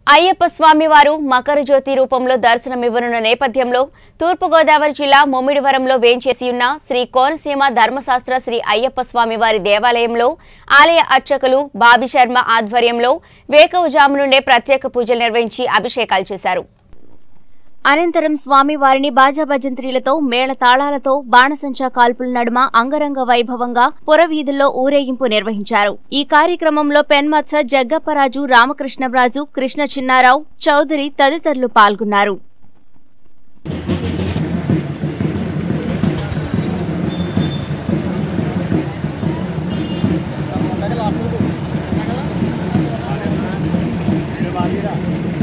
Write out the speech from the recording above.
అయ్యప్ప స్వామి వారు మకర జ్యోతి రూపంలో దర్శనమివ్వనున్న నేపథ్యంలో తూర్పుగోదావరి జిల్లా ముమ్మిడివరంలో వేంచేసి ఉన్న శ్రీ కోనసీమ ధర్మశాస్త్ర శ్రీ అయ్యప్ప స్వామి వారి దేవాలయంలో ఆలయ అర్చకులు బాబి శర్మ ఆధ్వర్యంలో వేకవజాము నుండే ప్రత్యేక పూజలు నిర్వహించి అభిషేకాలు చేశారు అనంతరం స్వామివారిని బాజా భజంత్రీలతో మేళ తాళాలతో బాణసంచా కాల్పుల నడుమ అంగరంగ వైభవంగా పురవీధుల్లో ఊరేగింపు నిర్వహించారు ఈ కార్యక్రమంలో పెన్మత్స జగ్గప్పరాజు రామకృష్ణరాజు కృష్ణ చిన్నారావు చౌదరి తదితరులు పాల్గొన్నారు Ada